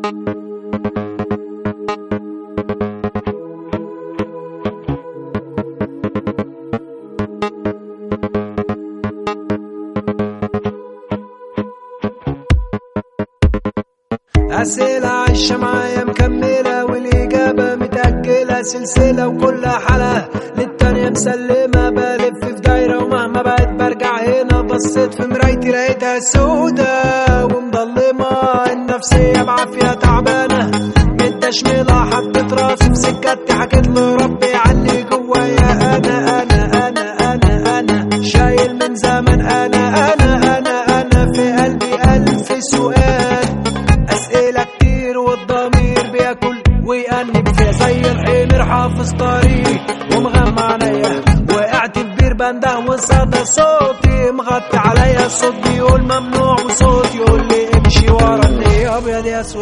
أسئلة عايشة معايا مكملة والإجابة متأجلة سلسلة وكل حلقة للتانية مسلمة بلف في دايرة ومهما بقيت برجع هنا بصيت في مرايتي لقيتها سودة ومضلمة النفسية بعافية تعبانة متشملة حطيت راسي في سكتي حكيت لربي علي جوايا أنا أنا أنا أنا أنا شايل من زمن أنا أنا أنا أنا في قلبي ألف سؤال أسئلة كتير والضمير بياكل ويأنب فيها زي الحمير حافظ طريق ومغمى عينيا وقعت في بير بنده وصدى صوتي مغطي عليا الصوت بيقول ممنوع وصوت يقول لي امشي ورا اللي ابيض يا اسود